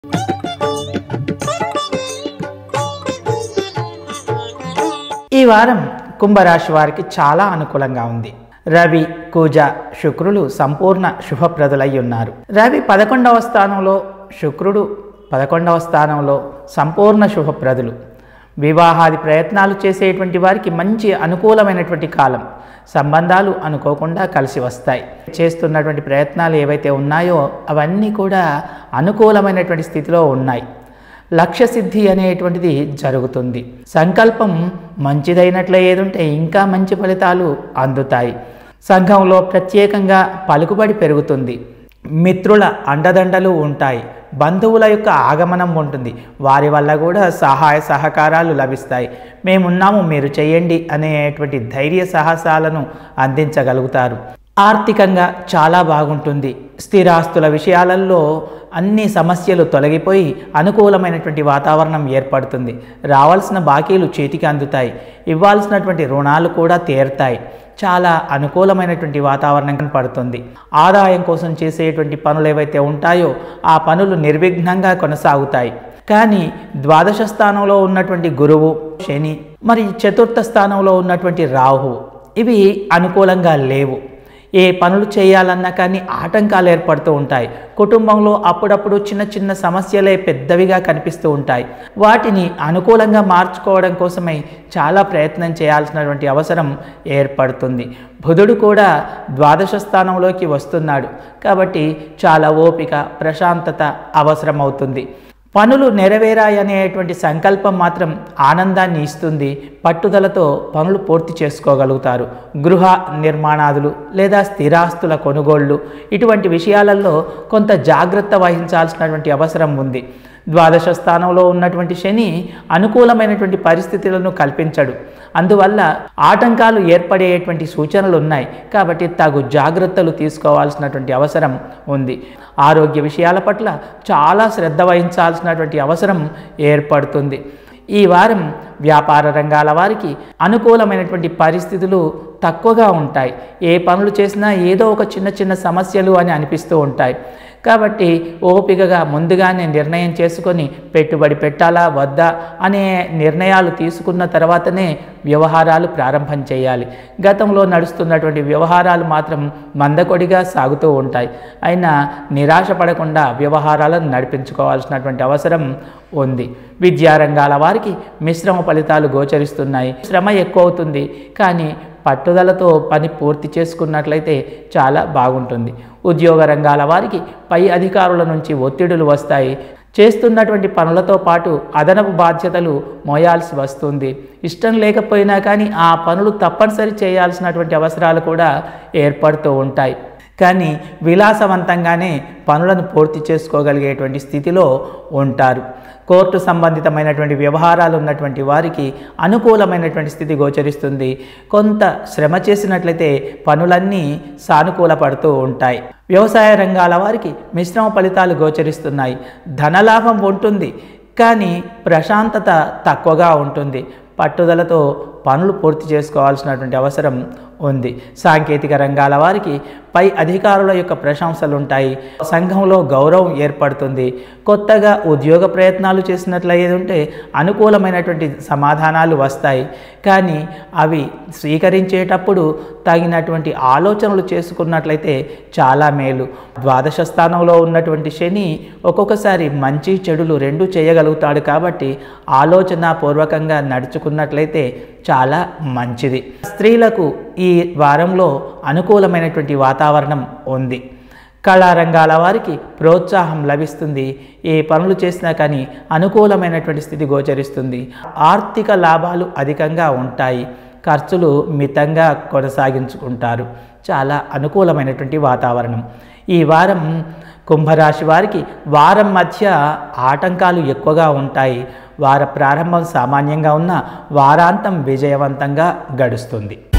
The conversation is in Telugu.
ఈ వారం కుంభరాశి వారికి చాలా అనుకూలంగా ఉంది రవి కూజ శుక్రులు సంపూర్ణ శుభప్రదులై ఉన్నారు రవి పదకొండవ స్థానంలో శుక్రుడు పదకొండవ స్థానంలో సంపూర్ణ శుభప్రదులు వివాహాది ప్రయత్నాలు చేసేటువంటి వారికి మంచి అనుకూలమైనటువంటి కాలం సంబంధాలు అనుకోకుండా కలిసి వస్తాయి చేస్తున్నటువంటి ప్రయత్నాలు ఏవైతే ఉన్నాయో అవన్నీ కూడా అనుకూలమైనటువంటి స్థితిలో ఉన్నాయి లక్ష్య సిద్ధి అనేటువంటిది జరుగుతుంది సంకల్పం మంచిదైనట్లే ఏదుంటే ఇంకా మంచి ఫలితాలు అందుతాయి సంఘంలో ప్రత్యేకంగా పలుకుబడి పెరుగుతుంది మిత్రుల అండదండలు ఉంటాయి బంధువుల యొక్క ఆగమనం ఉంటుంది వారి వల్ల కూడా సహాయ సహకారాలు లభిస్తాయి మేమున్నాము మీరు చేయండి అనేటువంటి ధైర్య సాహసాలను అందించగలుగుతారు ఆర్థికంగా చాలా బాగుంటుంది స్థిరాస్తుల విషయాలలో అన్ని సమస్యలు తొలగిపోయి అనుకూలమైనటువంటి వాతావరణం ఏర్పడుతుంది రావాల్సిన బాకీలు చేతికి అందుతాయి ఇవ్వాల్సినటువంటి రుణాలు కూడా తీరుతాయి చాలా అనుకూలమైనటువంటి వాతావరణం కనపడుతుంది ఆదాయం కోసం చేసేటువంటి పనులు ఏవైతే ఉంటాయో ఆ పనులు నిర్విఘ్నంగా కొనసాగుతాయి కానీ ద్వాదశ స్థానంలో ఉన్నటువంటి గురువు శని మరి చతుర్థ స్థానంలో ఉన్నటువంటి రాహు ఇవి అనుకూలంగా లేవు ఏ పనులు చేయాలన్నా కానీ ఆటంకాలు ఏర్పడుతూ ఉంటాయి కుటుంబంలో అప్పుడప్పుడు చిన్న చిన్న సమస్యలే పెద్దవిగా కనిపిస్తూ ఉంటాయి వాటిని అనుకూలంగా మార్చుకోవడం కోసమై చాలా ప్రయత్నం చేయాల్సినటువంటి అవసరం ఏర్పడుతుంది బుధుడు కూడా ద్వాదశ స్థానంలోకి వస్తున్నాడు కాబట్టి చాలా ఓపిక ప్రశాంతత అవసరమవుతుంది పనులు నెరవేరాయనేటువంటి సంకల్పం మాత్రం ఆనందాన్ని ఇస్తుంది పట్టుదలతో పనులు పూర్తి చేసుకోగలుగుతారు గృహ నిర్మాణాదులు లేదా స్థిరాస్తుల కొనుగోళ్లు ఇటువంటి విషయాలలో కొంత జాగ్రత్త వహించాల్సినటువంటి అవసరం ఉంది ద్వాదశ స్థానంలో ఉన్నటువంటి శని అనుకూలమైనటువంటి పరిస్థితులను కల్పించడు అందువల్ల ఆటంకాలు ఏర్పడేటువంటి సూచనలు ఉన్నాయి కాబట్టి తగు జాగ్రత్తలు తీసుకోవాల్సినటువంటి అవసరం ఉంది ఆరోగ్య విషయాల పట్ల చాలా శ్రద్ధ వహించాల్సినటువంటి అవసరం ఏర్పడుతుంది ఈ వారం వ్యాపార రంగాల వారికి అనుకూలమైనటువంటి పరిస్థితులు తక్కువగా ఉంటాయి ఏ పనులు చేసినా ఏదో ఒక చిన్న చిన్న సమస్యలు అని అనిపిస్తూ ఉంటాయి కాబట్టి ఓపికగా ముందుగానే నిర్ణయం చేసుకొని పెట్టుబడి పెట్టాలా వద్దా అనే నిర్ణయాలు తీసుకున్న తర్వాతనే వ్యవహారాలు ప్రారంభం చేయాలి గతంలో నడుస్తున్నటువంటి వ్యవహారాలు మాత్రం మందకొడిగా సాగుతూ ఉంటాయి అయినా నిరాశ పడకుండా వ్యవహారాలను నడిపించుకోవాల్సినటువంటి అవసరం ఉంది విద్యారంగాల వారికి మిశ్రమ ఫలితాలు గోచరిస్తున్నాయి శ్రమ ఎక్కువ అవుతుంది కానీ పట్టుదలతో పని పూర్తి చేసుకున్నట్లయితే చాలా బాగుంటుంది ఉద్యోగ రంగాల వారికి పై అధికారుల నుంచి ఒత్తిడులు వస్తాయి చేస్తున్నటువంటి పనులతో పాటు అదనపు బాధ్యతలు మోయాల్సి వస్తుంది ఇష్టం లేకపోయినా కానీ ఆ పనులు తప్పనిసరి చేయాల్సినటువంటి అవసరాలు కూడా ఏర్పడుతూ ఉంటాయి కానీ విలాసవంతంగానే పనులను పూర్తి చేసుకోగలిగేటువంటి స్థితిలో ఉంటారు కోర్టు సంబంధితమైనటువంటి వ్యవహారాలు ఉన్నటువంటి వారికి అనుకూలమైనటువంటి స్థితి గోచరిస్తుంది కొంత శ్రమ చేసినట్లయితే పనులన్నీ సానుకూలపడుతూ ఉంటాయి వ్యవసాయ రంగాల వారికి మిశ్రమ ఫలితాలు గోచరిస్తున్నాయి ధనలాభం ఉంటుంది కానీ ప్రశాంతత తక్కువగా ఉంటుంది పట్టుదలతో పనులు పూర్తి చేసుకోవాల్సినటువంటి అవసరం ఉంది సాంకేతిక రంగాల వారికి పై అధికారుల యొక్క ప్రశంసలు ఉంటాయి సంఘంలో గౌరవం ఏర్పడుతుంది కొత్తగా ఉద్యోగ ప్రయత్నాలు చేసినట్లయితే ఉంటే అనుకూలమైనటువంటి సమాధానాలు వస్తాయి కానీ అవి స్వీకరించేటప్పుడు తగినటువంటి ఆలోచనలు చేసుకున్నట్లయితే చాలా మేలు ద్వాదశ స్థానంలో ఉన్నటువంటి శని ఒక్కొక్కసారి మంచి చెడులు రెండు చేయగలుగుతాడు కాబట్టి ఆలోచన పూర్వకంగా నడుచుకున్నట్లయితే చాలా మంచిది స్త్రీలకు ఈ వారంలో అనుకూలమైనటువంటి వాతావరణం ఉంది కళారంగాల వారికి ప్రోత్సాహం లభిస్తుంది ఏ పనులు చేసినా కానీ అనుకూలమైనటువంటి స్థితి గోచరిస్తుంది ఆర్థిక లాభాలు అధికంగా ఉంటాయి ఖర్చులు మితంగా కొనసాగించుకుంటారు చాలా అనుకూలమైనటువంటి వాతావరణం ఈ వారం కుంభరాశి వారికి వారం మధ్య ఆటంకాలు ఎక్కువగా ఉంటాయి వార ప్రారంభం సామాన్యంగా ఉన్న వారాంతం విజయవంతంగా గడుస్తుంది